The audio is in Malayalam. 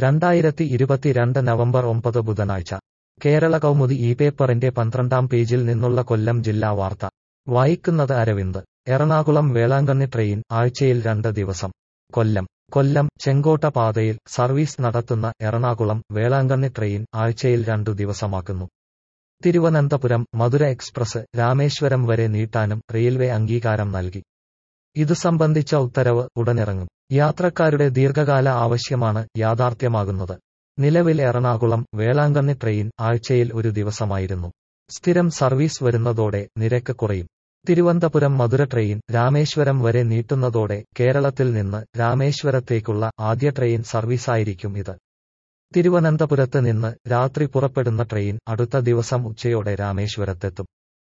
രണ്ടായിരത്തി ഇരുപത്തിരണ്ട് നവംബർ ഒമ്പത് ബുധനാഴ്ച കേരള കൗമുദി ഈ പേപ്പറിന്റെ പന്ത്രണ്ടാം പേജിൽ നിന്നുള്ള കൊല്ലം ജില്ലാ വാർത്ത വായിക്കുന്നത് അരവിന്ദ് എറണാകുളം വേളാങ്കണ്ണി ട്രെയിൻ ആഴ്ചയിൽ രണ്ട് ദിവസം കൊല്ലം കൊല്ലം ചെങ്കോട്ട പാതയിൽ സർവീസ് നടത്തുന്ന എറണാകുളം വേളാങ്കണ്ണി ട്രെയിൻ ആഴ്ചയിൽ രണ്ടു ദിവസമാക്കുന്നു തിരുവനന്തപുരം മധുര എക്സ്പ്രസ് രാമേശ്വരം വരെ നീട്ടാനും റെയിൽവേ അംഗീകാരം നൽകി ഇതു സംബന്ധിച്ച ഉത്തരവ് ഉടനിറങ്ങും യാത്രക്കാരുടെ ദീർഘകാല ആവശ്യമാണ് യാഥാർത്ഥ്യമാകുന്നത് നിലവിൽ എറണാകുളം വേളാങ്കണ്ണി ട്രെയിൻ ആഴ്ചയിൽ ഒരു ദിവസമായിരുന്നു സ്ഥിരം സർവീസ് വരുന്നതോടെ നിരക്ക് കുറയും തിരുവനന്തപുരം മധുര ട്രെയിൻ രാമേശ്വരം വരെ നീട്ടുന്നതോടെ കേരളത്തിൽ നിന്ന് രാമേശ്വരത്തേക്കുള്ള ആദ്യ ട്രെയിൻ സർവീസായിരിക്കും ഇത് തിരുവനന്തപുരത്ത് നിന്ന് രാത്രി പുറപ്പെടുന്ന ട്രെയിൻ അടുത്ത ദിവസം ഉച്ചയോടെ രാമേശ്വരത്തെത്തും